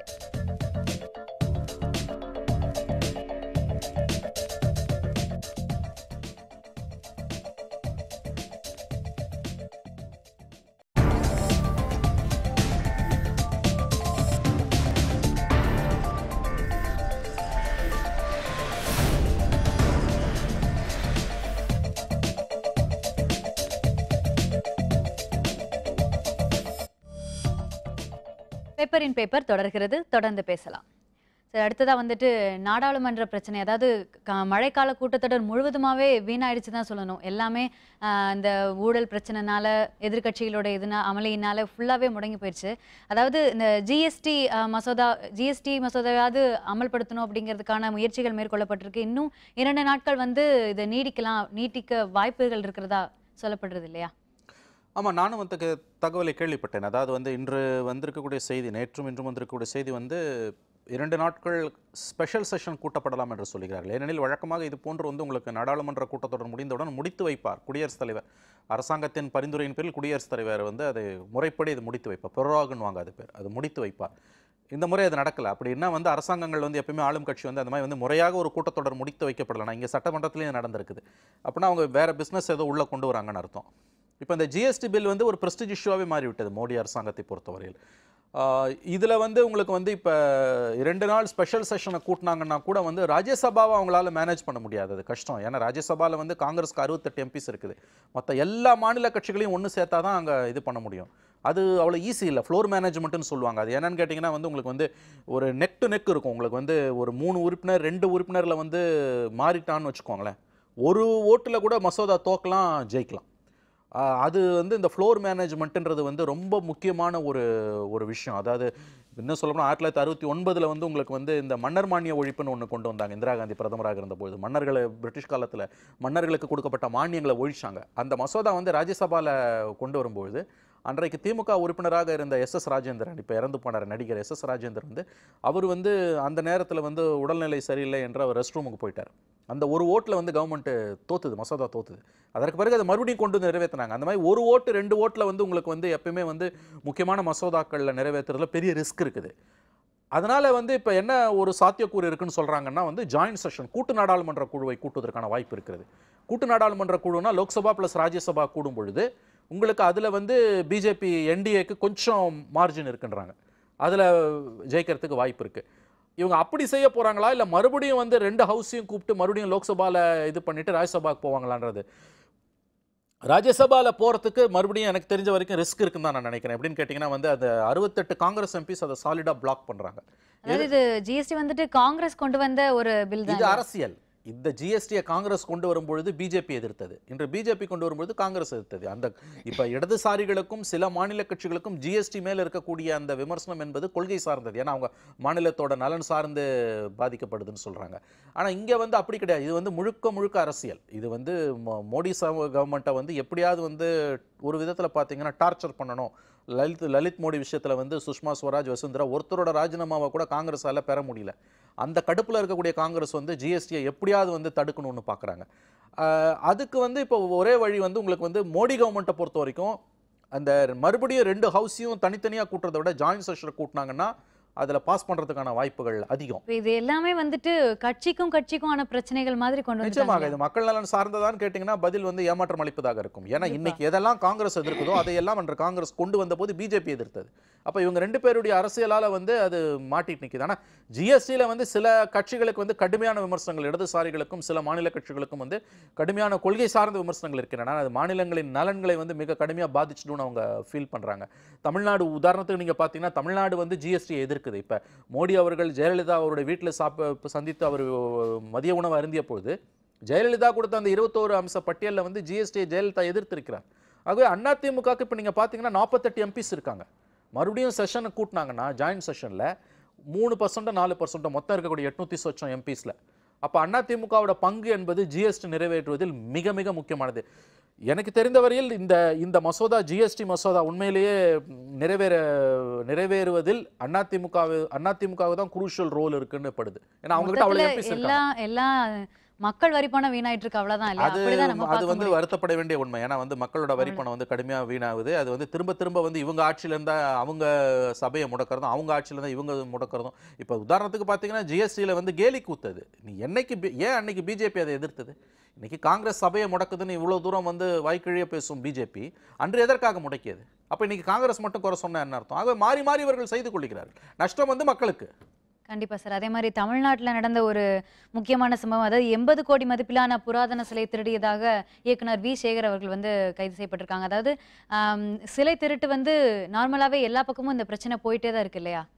Speaker 1: பேப்பர் இன் பேப்பர் தொடர்கிறது தொடர்ந்து பேசலாம் சரி அடுத்ததா வந்துட்டு நாடாளுமன்ற பிரச்சனை அதாவது க- மழைக்கால கூட்டத்தொடர் முழுவதுமாவே வீணாயிடுச்சு தான் சொல்லணும் எல்லாமே ஆஹ், இந்த ஊழல் பிரச்சனைனால எதிர்க்கட்சிகளோட இதுனா அமளியினால ஃபுல்லாவே முடங்கி போயிடுச்சு அதாவது இந்த ஜிஎஸ்டி மசோதா ஜிஎஸ்டி மசோதாவாவது அமல்படுத்தணும் அப்படிங்கிறதுக்கான முயற்சிகள் மேற்கொள்ளப்பட்டிருக்கு இன்னும் இரண்டு நாட்கள் வந்து இதை நீடிக்கலாம் நீட்டிக்க வாய்ப்புகள் இருக்கிறதா சொல்லப்படுறது இல்லையா
Speaker 2: ஆமாம் நானும் வந்து க- தகவலை கேள்விப்பட்டேன் அதாவது வந்து இன்று வந்திருக்கக்கூடிய செய்தி நேற்றும் இன்றும் வந்திருக்கக்கூடிய செய்தி வந்து இரண்டு நாட்கள் ஸ்பெஷல் செஷன் கூட்டப்படலாம் என்று சொல்கிறார்கள் ஏனெனில் வழக்கமாக இது போன்று வந்து உங்களுக்கு நாடாளுமன்ற கூட்டத்தொடர் முடிந்தவுடன் முடித்து வைப்பார் குடியரசுத் தலைவர் அரசாங்கத்தின் பரிந்துரையின் பேரில் குடியரசுத் தலைவர் வந்து அதை முறைப்படி இது முடித்து வைப்பார் பெரோராகன் வாங்க அது பேர் அது முடித்து வைப்பார் இந்த முறை அது நடக்கல அப்படின்னா வந்து அரசாங்கங்கள் வந்து எப்பயுமே ஆளும் கட்சி வந்து அந்த மாதிரி வந்து முறையாக ஒரு கூட்டத்தொடர் முடித்து வைக்கப்படலாம் இங்கே சட்டமன்றத்திலேயே இது நடந்திருக்குது அப்படின்னா அவங்க வேற பிஸ்னஸ் ஏதோ உள்ளே கொண்டு வராங்கன்னு அர்த்தம் இப்போ இந்த ஜிஎஸ்டி பில் வந்து ஒரு பிரஸ்டிஜ் இஷ்யூவாகவே மாறிவிட்டது மோடி அரசாங்கத்தை பொறுத்தவரையில் இதில் வந்து உங்களுக்கு வந்து இப்போ இரண்டு நாள் ஸ்பெஷல் செஷனை கூட்டினாங்கன்னா கூட வந்து ராஜ்யசபாவை அவங்களால மேனேஜ் பண்ண முடியாது அது கஷ்டம் ஏன்னா ராஜ்யசபாவில் வந்து காங்கிரஸ்க்கு அறுபத்தெட்டு எம்பிஸ் இருக்குது மற்ற எல்லா மாநில கட்சிகளையும் ஒன்று சேர்த்தா தான் அங்கே இது பண்ண முடியும் அது அவ்வளோ ஈஸி இல்லை ஃப்ளோர் மேனேஜ்மெண்ட்னு சொல்லுவாங்க அது என்னன்னு கேட்டிங்கன்னா வந்து உங்களுக்கு வந்து ஒரு நெக் டு நெக் இருக்கும் உங்களுக்கு வந்து ஒரு மூணு உறுப்பினர் ரெண்டு உறுப்பினரில் வந்து மாறிட்டான்னு வச்சுக்கோங்களேன் ஒரு ஓட்டில் கூட மசோதா தோக்கலாம் ஜெயிக்கலாம் ஆஹ் அது வந்து இந்த ஃப்ளோர் மேனேஜ்மெண்ட்டுன்றது வந்து ரொம்ப முக்கியமான ஒரு ஒரு விஷயம் அதாவது இன்னும் சொல்லப்போனால் ஆயிரத்தி தொள்ளாயிரத்தி அறுபத்தி ஒன்பதில் வந்து உங்களுக்கு வந்து இந்த மன்னர் மானிய ஒழிப்புன்னு ஒன்று கொண்டு வந்தாங்க இந்திரா காந்தி பிரதமராக இருந்தபோது மன்னர்களை பிரிட்டிஷ் காலத்தில் மன்னர்களுக்கு கொடுக்கப்பட்ட மானியங்களை ஒழிச்சாங்க அந்த மசோதா வந்து ராஜ்யசபாவில் கொண்டு வரும்பொழுது அன்றைக்கு திமுக உறுப்பினராக இருந்த எஸ் எஸ் ராஜேந்திரன் இப்போ இறந்து போனார் நடிகர் எஸ் எஸ் ராஜேந்திரன் வந்து அவர் வந்து அந்த நேரத்தில் வந்து உடல்நிலை சரியில்லை என்று அவர் ரெஸ்ட் ரூமுக்கு போயிட்டார் அந்த ஒரு ஓட்டில் வந்து கவர்மெண்ட் தோத்துது மசோதா தோத்துது அதற்கு பிறகு அதை மறுபடியும் கொண்டு வந்து நிறைவேற்றினாங்க அந்த மாதிரி ஒரு ஓட்டு ரெண்டு ஓட்டில் வந்து உங்களுக்கு வந்து எப்பயுமே வந்து முக்கியமான மசோதாக்களில் நிறைவேற்றுறதுல பெரிய ரிஸ்க் இருக்குது அதனால வந்து இப்போ என்ன ஒரு சாத்தியக்கூறு இருக்குன்னு சொல்றாங்கன்னா வந்து ஜாயின்ட் செஷன் கூட்டு நாடாளுமன்ற குழுவை கூட்டுவதற்கான வாய்ப்பு இருக்கிறது கூட்டு நாடாளுமன்ற குழுனா லோக்சபா ப்ளஸ் ராஜ்யசபா கூடும் பொழுது உங்களுக்கு அதில் வந்து பிஜேபி என்டிஏக்கு கொஞ்சம் மார்ஜின் இருக்குன்றாங்க அதில் ஜெயிக்கிறதுக்கு வாய்ப்பு இருக்கு இவங்க அப்படி செய்ய போறாங்களா இல்லை மறுபடியும் வந்து ரெண்டு ஹவுஸையும் கூப்பிட்டு மறுபடியும் லோக்சபால இது பண்ணிட்டு ராஜ்யசபாக்கு போவாங்களான்றது ராஜ்யசபால போறதுக்கு மறுபடியும் எனக்கு தெரிஞ்ச வரைக்கும் ரிஸ்க் இருக்குன்னு தான் நான் நினைக்கிறேன் எப்படின்னு கேட்டிங்கன்னா வந்து அந்த அறுபத்தெட்டு காங்கிரஸ் எம்பிஸ் அதை சாலிடா பிளாக் பண்றாங்க
Speaker 1: அதாவது இது ஜிஎஸ்டி வந்துட்டு காங்கிரஸ் கொண்டு வந்த ஒரு பில் தான்
Speaker 2: இது அரசியல் இந்த ஜிஎஸ்டியை காங்கிரஸ் கொண்டு வரும்பொழுது பிஜேபி எதிர்த்தது இன்று பிஜேபி கொண்டு வரும்பொழுது காங்கிரஸ் எதிர்த்தது அந்த இப்ப இடதுசாரிகளுக்கும் சில மாநில கட்சிகளுக்கும் ஜிஎஸ்டி மேல இருக்கக்கூடிய அந்த விமர்சனம் என்பது கொள்கை சார்ந்தது ஏன்னா அவங்க மாநிலத்தோட நலன் சார்ந்து பாதிக்கப்படுதுன்னு சொல்றாங்க ஆனா இங்க வந்து அப்படி கிடையாது இது வந்து முழுக்க முழுக்க அரசியல் இது வந்து மோ- மோடி கவர்மெண்ட்டை வந்து எப்படியாவது வந்து ஒரு விதத்துல பாத்தீங்கன்னா டார்ச்சர் பண்ணணும் லலித் லலித் மோடி விஷயத்துல வந்து சுஷ்மா ஸ்வராஜ் வசுந்தரா ஒருத்தரோட ராஜினாமாவை கூட காங்கிரஸால பெற முடியல அந்த கடுப்புல இருக்கக்கூடிய காங்கிரஸ் வந்து ஜிஎஸ்டியை எப்படியாவது வந்து தடுக்கணும்னு பார்க்குறாங்க அதுக்கு வந்து இப்போ ஒரே வழி வந்து உங்களுக்கு வந்து மோடி கவர்மெண்ட்டை பொறுத்த வரைக்கும் அந்த மறுபடியும் ரெண்டு ஹவுஸையும் தனித்தனியாக கூட்டுறதை விட ஜாயின்ட் செஷன் கூட்டினாங்கன்னா அதில் பாஸ் பண்ணுறதுக்கான வாய்ப்புகள் அதிகம்
Speaker 1: இப்ப இது எல்லாமே வந்துட்டு கட்சிக்கும் கட்சிக்கும் ஆன பிரச்சனைகள் மாதிரி கொண்டு
Speaker 2: நிச்சயமாக
Speaker 1: வந்துட்டாங்க
Speaker 2: இது மக்கள் நலன் சார்ந்ததான்னு கேட்டிங்கன்னா பதில் வந்து ஏமாற்றம் அளிப்பதாக இருக்கும் ஏன்னா
Speaker 1: கண்டிப்பா.
Speaker 2: இன்னைக்கு எதெல்லாம் காங்கிரஸ் எதிர்க்குதோ அதையெல்லாம் அன்று காங்கிரஸ் கொண்டு வந்தபோது பிஜேபி எதிர்த்தது அப்போ இவங்க ரெண்டு பேருடைய அரசியலால வந்து அது மாட்டிட்டு நிக்குது ஆனா ஜிஎஸ்டியில் வந்து சில கட்சிகளுக்கு வந்து கடுமையான விமர்சனங்கள் இடதுசாரிகளுக்கும் சில மாநில கட்சிகளுக்கும் வந்து கடுமையான கொள்கை சார்ந்த விமர்சனங்கள் இருக்கின்றன அது மாநிலங்களின் நலன்களை வந்து மிக கடுமையாக பாதிச்சிடும்னு அவங்க ஃபீல் பண்றாங்க தமிழ்நாடு உதாரணத்துக்கு நீங்க பார்த்தீங்கன்னா தமிழ்நாடு வந்து ஜிஎஸ்டியை எதிர்க்குது இப்போ மோடி அவர்கள் ஜெயலலிதா அவருடைய வீட்டில் சாப்ப சந்தித்து அவர் மதிய உணவு அருந்திய பொழுது ஜெயலலிதா கொடுத்த அந்த இருபத்தோரு அம்ச பட்டியலில் வந்து ஜிஎஸ்டியை ஜெயலலிதா எதிர்த்திருக்கிறார் ஆகவே அதிமுகவுக்கு இப்போ நீங்கள் பார்த்தீங்கன்னா நாற்பத்தெட்டு எம்பிஸ் இருக்காங்க மறுபடியும் செஷனை கூட்டினாங்கன்னா ஜாயின்ட் செஷனில் மூணு பர்சன்ட்டோ நாலு பர்சன்ட்டோ மொத்தம் இருக்கக்கூடிய எட்நூற்றி சொச்சம் எம்பிஸில் அப்போ அதிமுகவோட பங்கு என்பது ஜிஎஸ்டி நிறைவேற்றுவதில் மிக மிக முக்கியமானது எனக்கு தெரிந்த வரையில் இந்த இந்த மசோதா ஜிஎஸ்டி மசோதா உண்மையிலேயே நிறைவேற நிறைவேறுவதில் அதிமுக அதிமுகவுக்கு தான் குரூஷியல் ரோல் இருக்குன்னு படுது ஏன்னா அவங்ககிட்ட அவ்வளோ
Speaker 1: மொத்தத்துல
Speaker 2: எம்பிஸ் இருக்காங்க
Speaker 1: எல்லா எல்லா மக்கள் வரி பணம் வீணாயிட்டு இருக்கு அவ்வளவுதான் இல்லையா
Speaker 2: அது
Speaker 1: அப்படிதான் நம்ம
Speaker 2: அது
Speaker 1: பார்க்க
Speaker 2: வந்து
Speaker 1: முடியும்.
Speaker 2: வருத்தப்பட வேண்டிய உண்மை ஏன்னா வந்து மக்களோட வரி பணம் வந்து கடுமையா வீணாகுது அது வந்து திரும்ப திரும்ப வந்து இவங்க ஆட்சியில இருந்தா அவங்க சபையை முடக்கிறதும் அவங்க ஆட்சியில இருந்தா இவங்க முடக்கிறதும் இப்போ உதாரணத்துக்கு பார்த்தீங்கன்னா ஜிஎஸ்டியில் வந்து கேலி கூத்தது நீ என்னைக்கு பி- ஏன் அன்னைக்கு பிஜேபி அதை எதிர்த்தது இன்னைக்கு காங்கிரஸ் சபையை முடக்குதுன்னு இவ்வளவு தூரம் வந்து வாய்க்கிழிய பேசும் பிஜேபி அன்று எதற்காக முடக்கியது அப்ப இன்னைக்கு காங்கிரஸ் மட்டும் குறை சொன்னா என்ன அர்த்தம் ஆகவே மாறி மாறி இவர்கள் செய்து கொள்கிறார்கள் நஷ்டம் வந்து மக்களுக்கு
Speaker 1: கண்டிப்பா சார் அதே மாதிரி தமிழ்நாட்டுல நடந்த ஒரு முக்கியமான சம்பவம் அதாவது எண்பது கோடி மதிப்பிலான புராதன சிலை திருடியதாக இயக்குனர் வி சேகர் அவர்கள் வந்து கைது செய்யப்பட்டிருக்காங்க அதாவது ஆம், சிலை திருட்டு வந்து நார்மலாவே எல்லா பக்கமும் இந்த பிரச்சனை போயிட்டே தான் இருக்கு இல்லையா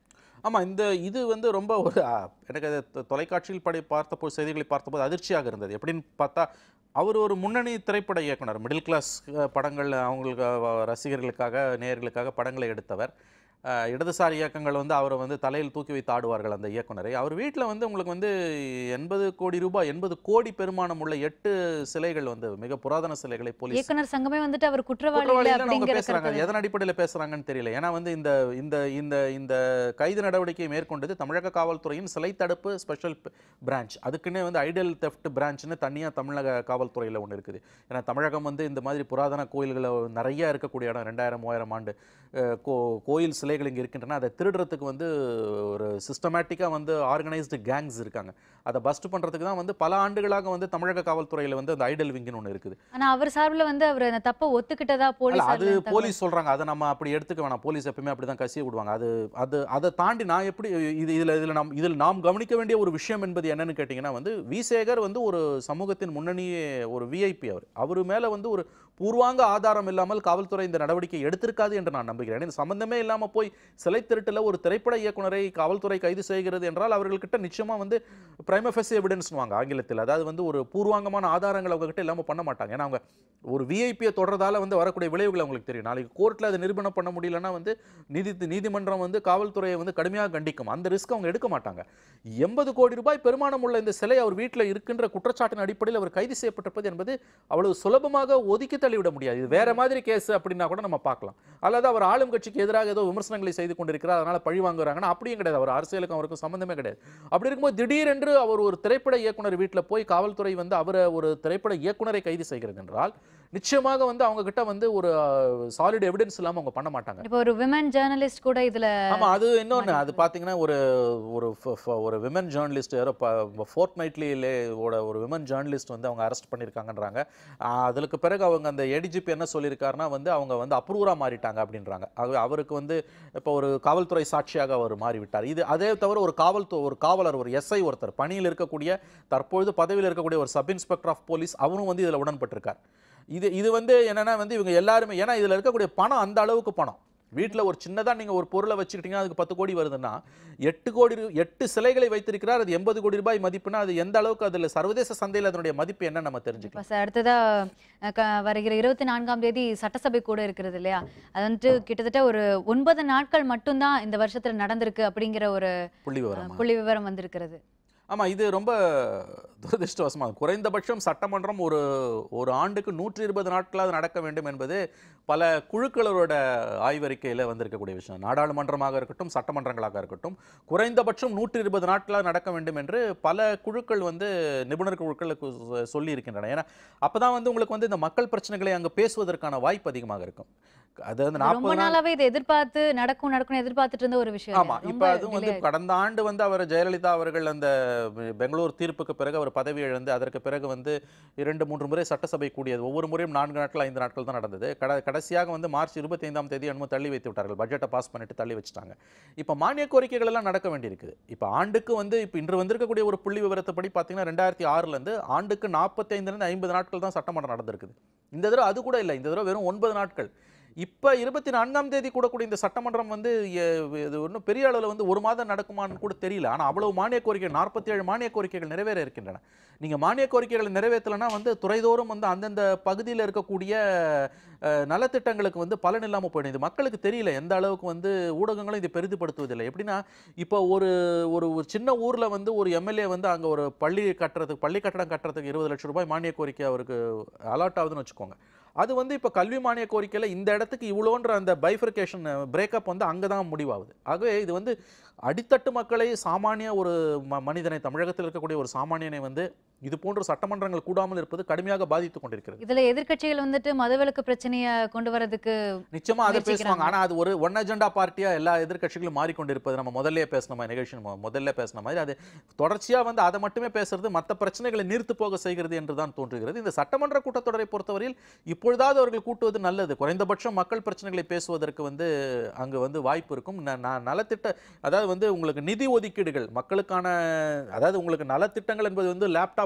Speaker 2: ஆமா இந்த இது வந்து ரொம்ப ஒரு அ, எனக்கு அது தொ- தொலைக்காட்சியில் படி பார்த்தபோது செய்திகளை பார்த்தபோது அதிர்ச்சியாக இருந்தது எப்படின்னு பார்த்தா அவர் ஒரு முன்னணி திரைப்பட இயக்குனர் மிடில் கிளாஸ் படங்கள் அவங்களுக்கு அஹ், ரசிகர்களுக்காக நேயர்களுக்காக படங்களை எடுத்தவர் அஹ், இடதுசாரி இயக்கங்கள் வந்து அவரை வந்து தலையில் தூக்கி வைத்து ஆடுவார்கள் அந்த இயக்குனரை அவர் வீட்டில் வந்து உங்களுக்கு வந்து எண்பது கோடி ரூபாய் எண்பது கோடி பெருமானம் உள்ள எட்டு சிலைகள் வந்து மிக புராதன சிலைகளை போலீஸ்
Speaker 1: இயக்குனர் சங்கமே வந்துட்டு அவர் குற்றவாளி இல்லை
Speaker 2: குற்றவாளிகள் அவங்க
Speaker 1: அப்படிங்கிற
Speaker 2: பேசுறாங்க
Speaker 1: கருத்தை
Speaker 2: எதன் அடிப்படையில் பேசுறாங்கன்னு தெரியல ஏன்னா வந்து இந்த இந்த இந்த இந்த கைது நடவடிக்கையை மேற்கொண்டது தமிழக காவல்துறையின் சிலை தடுப்பு ஸ்பெஷல் பிரான்ச் அதுக்குன்னே வந்து ஐடியல் தெஃப்ட் பிரான்ச்னு தனியாக தமிழக காவல்துறையில் ஒன்று இருக்குது ஏன்னா தமிழகம் வந்து இந்த மாதிரி புராதன கோயில்களை நிறைய இருக்கக்கூடிய இடம் ரெண்டாயிரம் மூவாயிரம் ஆண்டு அஹ், கோ கோயில் சிலைகள் இங்கே இருக்கின்றன அதை திருடுறதுக்கு வந்து ஒரு சிஸ்டமேட்டிக்காக வந்து ஆர்கனைஸ்டு கேங்ஸ் இருக்காங்க அதை பஸ்ட் பண்ணுறதுக்கு தான் வந்து பல ஆண்டுகளாக வந்து தமிழக காவல்துறையில் வந்து அந்த ஐடல் விங்குன்னு ஒன்று இருக்குது
Speaker 1: ஆனா அவர் சார்பில் வந்து அவர் அந்த தப்பை ஒத்துக்கிட்டதா
Speaker 2: அல்ல
Speaker 1: போலீஸ்
Speaker 2: அது போலீஸ் சொல்றாங்க அதை நம்ம அப்படி எடுத்துக்க வேணாம் போலீஸ் எப்பவுமே அப்படிதான் கசிய விடுவாங்க அது அது அதை தாண்டி நான் எப்படி இது இதுல இதுல நாம் இதில் நாம் கவனிக்க வேண்டிய ஒரு விஷயம் என்பது என்னன்னு கேட்டிங்கன்னா வந்து வி சேகர் வந்து ஒரு சமூகத்தின் முன்னணி ஒரு விஐபி அவர் அவர் மேல வந்து ஒரு பூர்வாங்க ஆதாரம் இல்லாமல் காவல்துறை இந்த நடவடிக்கை எடுத்திருக்காது என்று நான் நம்புகிறேன் இந்த சம்பந்தமே இல்லாம போய் சிலை திருட்டுல ஒரு திரைப்பட இயக்குனரை காவல்துறை கைது செய்கிறது என்றால் அவர்கள்கிட்ட நிச்சயமா வந்து பிரைமஃபெஸ் எவிடன்ஸ்னுவாங்க ஆங்கிலத்தில் அதாவது வந்து ஒரு பூர்வாங்கமான ஆதாரங்கள் அவங்க கிட்ட இல்லாம பண்ண மாட்டாங்க ஏன்னா அவங்க ஒரு விஐபியை தொடர்றதால வந்து வரக்கூடிய விளைவுகள் அவங்களுக்கு தெரியும் நாளைக்கு கோர்ட்டில் அதை நிரூபணம் பண்ண முடியலன்னா வந்து நீதி நீதிமன்றம் வந்து காவல்துறையை வந்து கடுமையாக கண்டிக்கும் அந்த ரிஸ்க் அவங்க எடுக்க மாட்டாங்க எண்பது கோடி ரூபாய் பெருமானம் உள்ள இந்த சிலை அவர் வீட்டில் இருக்கின்ற குற்றச்சாட்டின் அடிப்படையில் அவர் கைது செய்யப்பட்டிருப்பது என்பது அவ்வளவு சுலபமாக ஒதுக்கி தள்ளிவிட முடியாது இது வேற மாதிரி கேஸ் அப்படின்னா கூட நம்ம பார்க்கலாம் அல்லது அவர் ஆளும் கட்சிக்கு எதிராக ஏதோ விமர்சனங்களை செய்து கொண்டிருக்கிறார் அதனால பழி வாங்குறாங்கன்னா அப்படியும் கிடையாது அவர் அரசியலுக்கும் அவருக்கும் சம்பந்தமே கிடையாது அப்படி இருக்கும்போது திடீரென்று அவர் ஒரு திரைப்பட இயக்குனர் வீட்டில் போய் காவல்துறை வந்து அவரை ஒரு திரைப்பட இயக்குனரை கைது செய்கிறது என்றால் நிச்சயமாக வந்து அவங்க கிட்ட வந்து ஒரு சாலிட் எவிடன்ஸ் இல்லாம அவங்க பண்ண மாட்டாங்க
Speaker 1: இப்போ ஒரு விமன் ஜேர்னலிஸ்ட் கூட இதுல
Speaker 2: ஆமா அது இன்னொன்னு அது பாத்தீங்கன்னா ஒரு ஒரு ஃப- ஃப- ஒரு விமன் ஜேர்னலிஸ்ட் யாரோ ஃபோர்த் நைட்லியிலே ஓட ஒரு விமன் ஜேர்னலிஸ்ட் வந்து அவங்க அரெஸ்ட் பண்ணியிருக்காங்கன்றாங்க ஆஹ் அதுக்கு பிறகு அவங்க அந்த ஏடிஜிபி என்ன சொல்லியிருக்காருன்னா வந்து அவங்க வந்து அப்ரூவரா மாறிட்டாங்க அப்படின்றாங்க ஆகவே அவருக்கு வந்து இப்போ ஒரு காவல்துறை சாட்சியாக அவர் மாறிவிட்டார் இது அதே தவிர ஒரு காவல்துறை ஒரு காவலர் ஒரு எஸ்ஐ ஒருத்தர் பணியில் இருக்கக்கூடிய தற்பொழுது பதவியில் இருக்கக்கூடிய ஒரு சப் இன்ஸ்பெக்டர் ஆஃப் போலீஸ் அவரும் வந்து இதில் உடன்பட்டிருக்கார் இது இது வந்து என்னன்னா வந்து இவங்க எல்லாருமே ஏன்னா இதில் இருக்கக்கூடிய பணம் அந்த அளவுக்கு பணம் வீட்டில் ஒரு சின்னதாக நீங்கள் ஒரு பொருளை வச்சுக்கிட்டீங்கன்னா அதுக்கு பத்து கோடி வருதுன்னா எட்டு கோடி ரூ- எட்டு சிலைகளை வைத்திருக்கிறார் அது எண்பது கோடி ரூபாய் மதிப்புனா அது எந்த அளவுக்கு அதில் சர்வதேச சந்தையில் அதனுடைய மதிப்பு என்ன நம்ம தெரிஞ்சுக்கலாம்
Speaker 1: இப்போ சார் அடுத்ததா அஹ், க- வருகிற இருபத்தி நான்காம் தேதி சட்டசபை கூட இருக்கிறது இல்லையா அது வந்துட்டு கிட்டத்தட்ட ஒரு ஒன்பது நாட்கள் மட்டும்தான் இந்த வருஷத்துல நடந்திருக்கு அப்படிங்கிற ஒரு
Speaker 2: புள்ளி
Speaker 1: அஹ்,
Speaker 2: விவரமா
Speaker 1: புள்ளி விவரம் வந்திருக்கிறது
Speaker 2: ஆமா இது ரொம்ப துரதிருஷ்டவசமாக குறைந்தபட்சம் சட்டமன்றம் ஒரு ஒரு ஆண்டுக்கு நூற்றி இருபது நாட்களாவது நடக்க வேண்டும் என்பது பல குழுக்களோட ஆய்வறிக்கையில் வந்திருக்கக்கூடிய விஷயம் நாடாளுமன்றமாக இருக்கட்டும் சட்டமன்றங்களாக இருக்கட்டும் குறைந்தபட்சம் நூற்றி இருபது நாட்களாக நடக்க வேண்டும் என்று பல குழுக்கள் வந்து நிபுணர் குழுக்களுக்கு சொ- சொல்லி இருக்கின்றன ஏன்னா அப்பதான் வந்து உங்களுக்கு வந்து இந்த மக்கள் பிரச்சனைகளை அங்க பேசுவதற்கான வாய்ப்பு அதிகமாக இருக்கும் அது வந்து
Speaker 1: ரொம்ப
Speaker 2: நாற்பது நாள்
Speaker 1: நாளாவே இதை எதிர்பார்த்து நடக்கும் நடக்கும் எதிர்பார்த்துட்டு இருந்த ஒரு விஷயம்
Speaker 2: ஆமா
Speaker 1: இல்லையா?
Speaker 2: இப்ப
Speaker 1: ரொம்ப
Speaker 2: அதுவும் வந்து
Speaker 1: delay
Speaker 2: கடந்த ஆண்டு வந்து அவர் ஜெயலலிதா அவர்கள் அந்த பெ- பெங்களூர் தீர்ப்புக்கு பிறகு அவர் பதவி இழந்து அதற்கு பிறகு வந்து இரண்டு மூன்று முறை சட்டசபை கூடியது ஒவ்வொரு முறையும் நான்கு நாட்கள் ஐந்து நாட்கள் தான் நடந்தது கட கடைசியாக வந்து மார்ச் இருபத்தி ஐந்தாம் தேதி என்னமோ தள்ளி வைத்து விட்டார்கள் பட்ஜெட்டை பாஸ் பண்ணிட்டு தள்ளி வச்சுட்டாங்க இப்போ மானிய கோரிக்கைகள் எல்லாம் நடக்க வேண்டியிருக்குது இப்போ ஆண்டுக்கு வந்து இப்போ இன்று வந்திருக்கக்கூடிய ஒரு புள்ளி விவரத்தைப்படி பார்த்தீங்கன்னா ரெண்டாயிரத்தி ஆறுலேருந்து ஆண்டுக்கு நாற்பத்தைந்துலேருந்து ஐம்பது நாட்கள் தான் சட்டமன்றம் நடந்திருக்குது இந்த தடவை அது கூட இல்லை இந்த தடவை வெறும் ஒன்பது நாட்கள் இப்போ இருபத்தி நான்காம் தேதி கூடக்கூடிய இந்த சட்டமன்றம் வந்து எ- இது ஒன்றும் பெரிய அளவில் வந்து ஒரு மாதம் நடக்குமான்னு கூட தெரியல ஆனால் அவ்வளவு மானிய கோரிக்கை நாற்பத்தி ஏழு மானிய கோரிக்கைகள் நிறைவேற இருக்கின்றன நீங்கள் மானிய கோரிக்கைகளை நிறைவேற்றலைன்னா வந்து துறைதோறும் வந்து அந்தந்த பகுதியில் இருக்கக்கூடிய அஹ், நலத்திட்டங்களுக்கு வந்து பலன் இல்லாமல் போயிடும் இது மக்களுக்கு தெரியல எந்த அளவுக்கு வந்து ஊடகங்களும் இதை பெரிதுபடுத்துவதில்லை எப்படின்னா இப்போ ஒரு ஒரு ஒரு சின்ன ஊரில் வந்து ஒரு எம்எல்ஏ வந்து அங்கே ஒரு பள்ளி கட்டுறதுக்கு பள்ளி கட்டடம் கட்டுறதுக்கு இருபது லட்சம் ரூபாய் மானிய கோரிக்கை அவருக்கு அலாட் ஆகுதுன்னு வச்சுக்கோங்க அது வந்து இப்போ கல்வி மானிய கோரிக்கையில் இந்த இடத்துக்கு இவ்வளோன்ற அந்த பைஃபர்கேஷன் பிரேக்கப் வந்து அங்கே தான் முடிவாகுது ஆகவே இது வந்து அடித்தட்டு மக்களை சாமானிய ஒரு ம மனிதனை தமிழகத்தில் இருக்கக்கூடிய ஒரு சாமானியனை வந்து இது போன்ற சட்டமன்றங்கள் கூடாமல் இருப்பது கடுமையாக பாதித்து கொண்டிருக்கிறது
Speaker 1: இதுல எதிர்க்கட்சிகள் வந்துட்டு மதுவிலக்கு பிரச்சனைய கொண்டு வரதுக்கு
Speaker 2: நிச்சயமா அதை பேசுவாங்க
Speaker 1: முயற்சிக்கிறாங்க.
Speaker 2: ஆனா அது ஒரு ஒன் அஜெண்டா பார்ட்டியா எல்லா எதிர்க்கட்சிகளும் மாறிக்கொண்டிருப்பது நம்ம முதல்ல பேசின மாதிரி நிகழ்ச்சி மொ- முதல்ல பேசின மாதிரி அது தொடர்ச்சியா வந்து அதை மட்டுமே பேசுறது மற்ற பிரச்சனைகளை நீர்த்து போக செய்கிறது என்று தான் தோன்றுகிறது இந்த சட்டமன்ற கூட்டத்தொடரை பொறுத்தவரையில் இப்பொழுதாவது அவர்கள் கூட்டுவது நல்லது குறைந்தபட்சம் மக்கள் பிரச்சனைகளை பேசுவதற்கு வந்து அங்கு வந்து வாய்ப்பு இருக்கும் ந- ந- நலத்திட்ட அதாவது வந்து உங்களுக்கு நிதி ஒதுக்கீடுகள் மக்களுக்கான அதாவது உங்களுக்கு நலத்திட்டங்கள் என்பது வந்து லேப்டாப்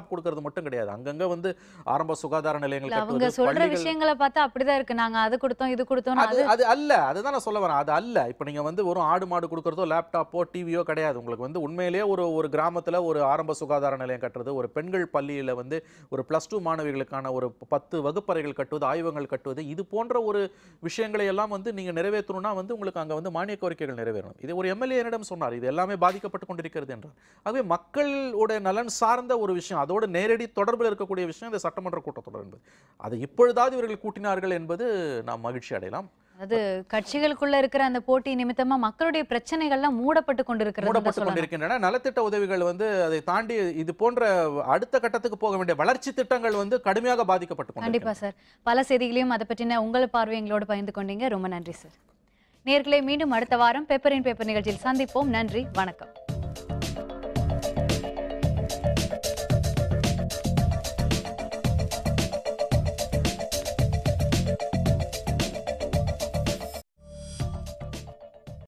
Speaker 2: லேப்டாப் கொடுக்கறது மட்டும் கிடையாது அங்கங்க வந்து ஆரம்ப சுகாதார நிலையங்கள்
Speaker 1: இல்ல அவங்க
Speaker 2: கட்டுவது
Speaker 1: சொல்ற
Speaker 2: பள்ளிகள்
Speaker 1: விஷயங்களை பார்த்தா அப்படிதான் இருக்கு நாங்க அது கொடுத்தோம் இது கொடுத்தோம்
Speaker 2: அது அது அல்ல அதுதான் நான் சொல்ல வரேன் அது அல்ல இப்போ நீங்க வந்து ஒரு ஆடு மாடு கொடுக்கறதோ லேப்டாப்போ டிவியோ கிடையாது உங்களுக்கு வந்து உண்மையிலேயே ஒரு ஒரு கிராமத்துல ஒரு ஆரம்ப சுகாதார நிலையம் கட்டுறது ஒரு பெண்கள் பள்ளியில வந்து ஒரு ப்ளஸ் டூ மாணவிகளுக்கான ஒரு பத்து வகுப்பறைகள் கட்டுவது ஆய்வகங்கள் கட்டுவது இது போன்ற ஒரு விஷயங்களை எல்லாம் வந்து நீங்க நிறைவேற்றணும்னா வந்து உங்களுக்கு அங்க வந்து மானிய கோரிக்கைகள் நிறைவேறணும் இது ஒரு எம்எல்ஏ என்னிடம் சொன்னார் இது எல்லாமே பாதிக்கப்பட்டு கொண்டிருக்கிறது என்றார் ஆகவே மக்களோட நலன் சார்ந்த ஒரு விஷயம் அதோடு நேரடி தொடர்பில் இருக்கக்கூடிய விஷயம் இந்த சட்டமன்ற கூட்டத்தொடர் என்பது அதை இப்பொழுதாவது இவர்கள் கூட்டினார்கள் என்பது நாம் மகிழ்ச்சி அடையலாம்
Speaker 1: அது கட்சிகளுக்குள்ள இருக்கிற அந்த போட்டி நிமித்தமா மக்களுடைய பிரச்சனைகள்லாம் மூடப்பட்டு கொண்டிருக்கிறது
Speaker 2: மூடப்பட்டு கொண்டிருக்கின்றன நலத்திட்ட உதவிகள் வந்து அதை தாண்டி இது போன்ற அடுத்த கட்டத்துக்கு போக வேண்டிய வளர்ச்சி திட்டங்கள் வந்து கடுமையாக பாதிக்கப்பட்டு
Speaker 1: கண்டிப்பா
Speaker 2: கொண்டிருக்கின்றன
Speaker 1: சார் பல செய்திகளையும் அதை பற்றின உங்கள் பார்வை எங்களோடு பகிர்ந்து கொண்டீங்க ரொம்ப நன்றி சார் நேர்களை மீண்டும் அடுத்த வாரம் பேப்பரின் பேப்பர் நிகழ்ச்சியில் சந்திப்போம் நன்றி வணக்கம்